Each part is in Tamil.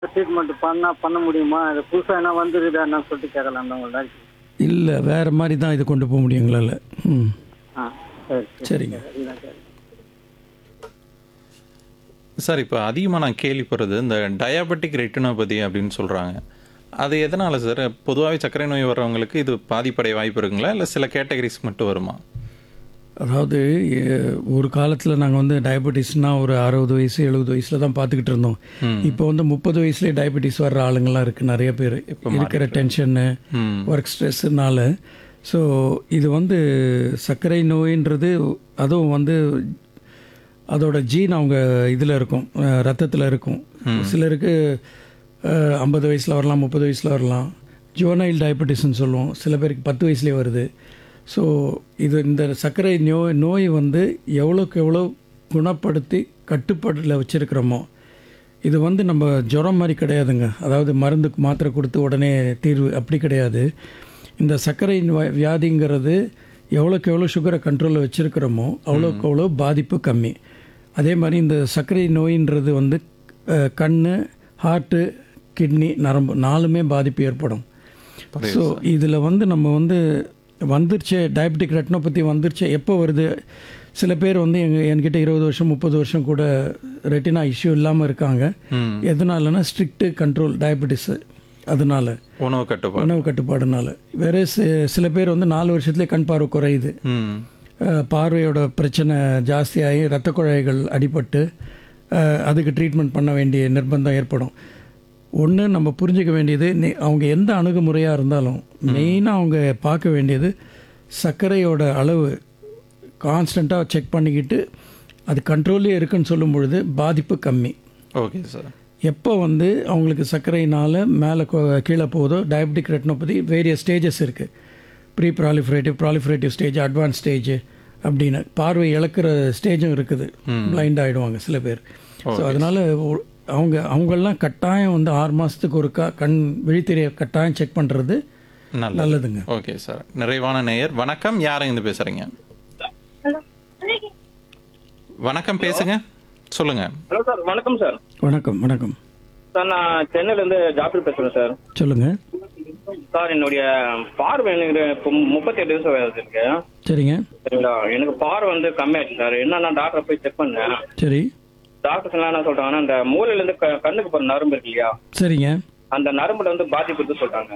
ட்ரீட்மெண்ட் பண்ணா பண்ண முடியுமா இது புதுசாக என்ன வந்துருக்குதா என்ன சொல்லிட்டு கேட்கலாம் தான் உங்கள்ட்ட இல்லை வேறு மாதிரி தான் இது கொண்டு போக முடியும் எங்களால் ம் ஆ சரி சரி சரிங்க இல்லை சரி சார் இப்போ அதிகமாக நான் கேள்விப்படுறது இந்த டயாபெட்டிக் ரெட்டினோபதி அப்படின்னு சொல்கிறாங்க அது எதனால் சார் பொதுவாகவே சர்க்கரை நோய் வர்றவங்களுக்கு இது பாதிப்படைய வாய்ப்பு இருக்குங்களா இல்லை சில கேட்டகரிஸ் மட்டும் வருமா அதாவது எ- ஒரு காலத்தில் நாங்கள் வந்து டயபெட்டிஸ்னால் ஒரு அறுபது வயசு எழுபது வயசில் தான் பார்த்துக்கிட்டு இருந்தோம் இப்போ வந்து முப்பது வயசுலேயே டயபெட்டிஸ் வர்ற ஆளுங்கள்லாம் இருக்குது நிறைய பேர் இருக்கிற டென்ஷன்னு ம் ஒர்க் ஸ்ட்ரெஸ்ஸுனால ஸோ இது வந்து சர்க்கரை நோயின்றது அதுவும் வந்து அதோட ஜீன் அவங்க இதில் இருக்கும் ரத்தத்தில் இருக்கும் சிலருக்கு ஐம்பது வயசில் வரலாம் முப்பது வயசில் வரலாம் ஜுவனைல் டயபெட்டிஸ்னு சொல்லுவோம் சில பேருக்கு பத்து வயசுலேயே வருது ஸோ இது இந்த சர்க்கரை நோய் நோய் வந்து எவ்வளோக்கு எவ்வளோ குணப்படுத்தி கட்டுப்பாட்டில் வச்சுருக்கிறோமோ இது வந்து நம்ம ஜுரம் மாதிரி கிடையாதுங்க அதாவது மருந்துக்கு மாத்திரை கொடுத்து உடனே தீர்வு அப்படி கிடையாது இந்த சர்க்கரை நோய் வியாதிங்கிறது எவ்வளோக்கு எவ்வளோ சுகரை கண்ட்ரோலில் வச்சுருக்கிறோமோ அவ்வளோக்கு அவ்வளோ பாதிப்பு கம்மி அதே மாதிரி இந்த சர்க்கரை நோயின்றது வந்து கண் ஹார்ட்டு கிட்னி நரம்பு நாலுமே பாதிப்பு ஏற்படும் ஸோ இதில் வந்து நம்ம வந்து வந்துருச்சு டயபெட்டிக் ரெட்டினோபதி வந்துருச்சு எப்போ வருது சில பேர் வந்து எங்கள் என்கிட்ட இருபது வருஷம் முப்பது வருஷம் கூட ரெட்டினா இஷ்யூ இல்லாமல் இருக்காங்க ம் எதனாலனா ஸ்ட்ரிக்ட்டு கண்ட்ரோல் டயபெட்டிஸு அதனால உணவு கட்டுப்பாடு உணவு கட்டுப்பாடுனால வேற சி- சில பேர் வந்து நாலு வருஷத்துலேயே கண் பார்வை குறையுது ம் அஹ், பார்வையோட பிரச்சனை ஜாஸ்தியாகி இரத்த குழாய்கள் அடிபட்டு அஹ், அதுக்கு ட்ரீட்மெண்ட் பண்ண வேண்டிய நிர்பந்தம் ஏற்படும் ஒன்று நம்ம புரிஞ்சுக்க வேண்டியது நி- அவங்க எந்த அணுகுமுறையாக இருந்தாலும் மெயினாக அவங்க பார்க்க வேண்டியது சர்க்கரையோட அளவு கான்ஸ்டண்ட்டாக செக் பண்ணிக்கிட்டு அது கண்ட்ரோல்லே இருக்குன்னு சொல்லும் பொழுது பாதிப்பு கம்மி ஓகே சார் எப்போ வந்து அவங்களுக்கு சர்க்கரையினால் மேலே கீழே போகுதோ டயபெட்டிக் ரெட்டினோபதி வேரியஸ் ஸ்டேஜஸ் இருக்குது pre proliferative proliferative stage advance stage அப்படின்னு பார்வை இழக்கிற ஸ்டேஜும் இருக்குது பிளைண்ட் ஆகிடுவாங்க சில பேர் ஸோ அதனால் அவங்க அவங்கெல்லாம் கட்டாயம் வந்து ஆறு மாதத்துக்கு ஒருக்கா கண் விழித்திரையை கட்டாயம் செக் பண்ணுறது நல்லது நல்லதுங்க ஓகே சார் நிறைவான நேயர் வணக்கம் யாருங்க இருந்து பேசுகிறீங்க வணக்கம் பேசுங்க சொல்லுங்க ஹலோ சார் வணக்கம் சார் வணக்கம் வணக்கம் சார் நான் சென்னையிலேருந்து ஜாஃபர் பேசுகிறேன் சார் சொல்லுங்கள் சார் என்னுடைய பார்வை எனக்கு இப்போ முப்பத்தி எட்டு வயசு வயசு இருக்கு சரிங்க சரிங்களா எனக்கு பார்வை வந்து கம்மியாயிடுச்சு சார் என்னன்னா டாக்டரை போய் செக் பண்ணேன் சரி டாக்டர்ஸ் எல்லாம் என்ன சொல்றாங்கன்னா அந்த மூலையிலேருந்து க கண்ணுக்கு போகிற நரம்பு இருக்கு இல்லையா சரிங்க அந்த நரம்புல வந்து பாதிப்பு இருக்கு சொல்றாங்க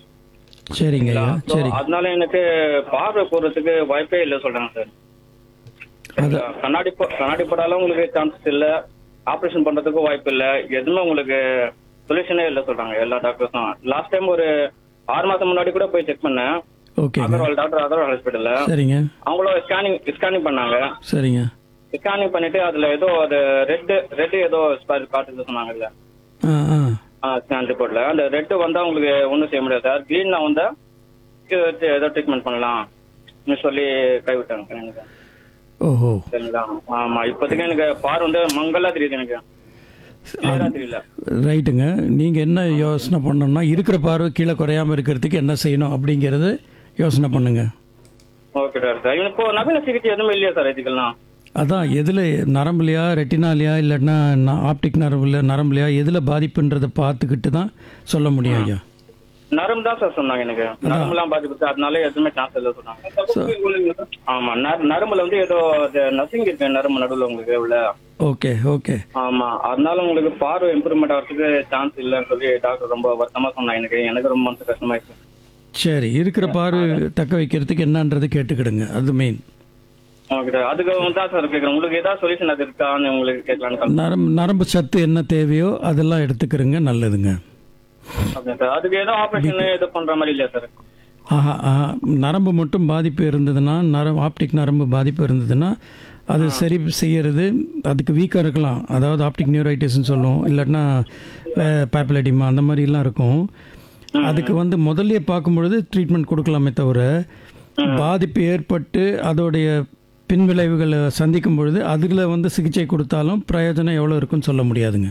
சரிங்க ஐயா So, சரி அதனால எனக்கு பார்வை போடுறதுக்கு வாய்ப்பே இல்லை சொல்றாங்க சார் சரிங்களா? கண்ணாடி போ- கண்ணாடி போடாலும் உங்களுக்கு சான்சஸ் இல்லை ஆப்ரேஷன் பண்றதுக்கும் வாய்ப்பு இல்லை எதுவுமே உங்களுக்கு சொல்யூஷனே இல்லை சொல்றாங்க எல்லா டாக்டர்ஸும் லாஸ்ட் டைம் ஒரு ஆறு மாசம் முன்னாடி கூட போய் செக் பண்ணேன் ஓகேங்க அகர்வால் டாக்டர் அகர்வால் ஹாஸ்பிட்டல்ல சரிங்க அவங்களும் ஸ்கேனிங் ஸ்கேனிங் பண்ணாங்க சரிங்க ஸ்கேனிங் பண்ணிட்டு அதுல ஏதோ அது ரெட் ரெட் ஏதோ ஸ்பாட் காட்டுது சொன்னாங்கல்ல ஆ ஆ ஸ்கேன் ரிப்போர்ட்ல அந்த ரெட் வந்தா உங்களுக்கு ஒன்றும் செய்ய முடியாது சார் கிரீன்ல வந்தா இது வச்சு ஏதோ ட்ரீட்மெண்ட் பண்ணலாம் ன்னு சொல்லி கைவிட்டாங்க எனக்கு ஓஹோ சரிங்களா ஆமா இப்போதைக்கு எனக்கு பார் வந்து மங்கலா தெரியுது எனக்கு கிளியரா தெரியல ரைட்டுங்க நீங்கள் என்ன யோசனை பண்ணணும்னா இருக்கிற பார்வை கீழே குறையாமல் இருக்கிறதுக்கு என்ன செய்யணும் அப்படிங்கிறது யோசனை பண்ணுங்க ஓகே டாக்டர் இப்போ நவீன சிகிச்சை எதுவுமே இல்லையா சார் இதுக்கெல்லாம் அதான் எதில் நரம்புலையா ரெட்டினாலையா இல்லைன்னா ஆப்டிக் நரம்புல நரம்புலையா எதில் பாதிப்புன்றதை பார்த்துக்கிட்டு தான் சொல்ல முடியும் ஐயா நரம்பு தான் சார் சொன்னாங்க எனக்கு நரம்புலாம் பாதிப்பு அதனால எதுவுமே சான்ஸ் இல்லை சொன்னாங்க ஆமா நர- நரம்புல வந்து ஏதோ அது நசிங் இருக்கு நரம்பு நடுவுல உங்களுக்கு உள்ள ஓகே ஓகே ஆமா அதனால உங்களுக்கு பார்வை இம்ப்ரூவ்மெண்ட் ஆகிறதுக்கு சான்ஸ் இல்லைன்னு சொல்லி டாக்டர் ரொம்ப வருத்தமா சொன்னாங்க எனக்கு எனக்கு ரொம்ப மனசு கஷ்டமாயிடுச்சு சரி இருக்கிற பார்வை தக்க வைக்கிறதுக்கு என்னன்றது கேட்டுக்கிடுங்க அது மெயின் ஓகே சார் அதுக்கு தான் சார் கேட்குறேன் உங்களுக்கு ஏதாவது சொல்யூஷன் அது இருக்கான்னு உங்களுக்கு கேட்கலான்னு call நரம்பு நரம்பு சத்து என்ன தேவையோ அதெல்லாம் எடுத்துக்கிறங்க நல்லதுங்க பண்ணேன் சார் அதுக்கு ஏதோ ஆபரேஷன் ஏதோ பண்ற மாதிரி இல்லையா சார் ஆஹா ஆஹா நரம்பு மட்டும் பாதிப்பு இருந்ததுன்னா நரம் ஆப்டிக் நரம்பு பாதிப்பு இருந்ததுன்னா அது சரி செய்யறது அதுக்கு வீக்காக இருக்கலாம் அதாவது ஆப்டிக் நியூரைட்டிஸ்னு சொல்லுவோம் இல்லாட்டினா பேப்பலடிமா அந்த மாதிரிலாம் இருக்கும் அதுக்கு வந்து முதல்லயே பார்க்கும்பொழுது ட்ரீட்மெண்ட் கொடுக்கலாமே தவிர பாதிப்பு ஏற்பட்டு அதோடைய பின்விளைவுகளை சந்திக்கும் பொழுது அதில் வந்து சிகிச்சை கொடுத்தாலும் பிரயோஜனம் எவ்வளோ இருக்குன்னு சொல்ல முடியாதுங்க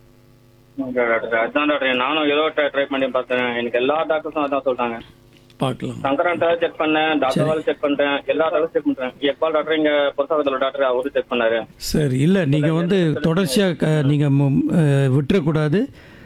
ஓகே டாக்டர் அதுதான் டாக்டர் நானும் ஏதோ ட்ரை பண்ணி பார்த்தேன் எனக்கு எல்லா டாக்டர்ஸும் அதான் சொல்றாங்க பார்க்கலாம் சங்கரன் செக் பண்ணேன் டாக்டர் செக் பண்றேன் எல்லா டாக்டரும் செக் பண்றேன் எக்பால் டாக்டர் இங்க பொருசாகத்தில் டாக்டர் அவரு செக் பண்ணாரு சரி இல்லை நீங்கள் வந்து தொடர்ச்சியாக நீங்கள் விட்டுறக்கூடாது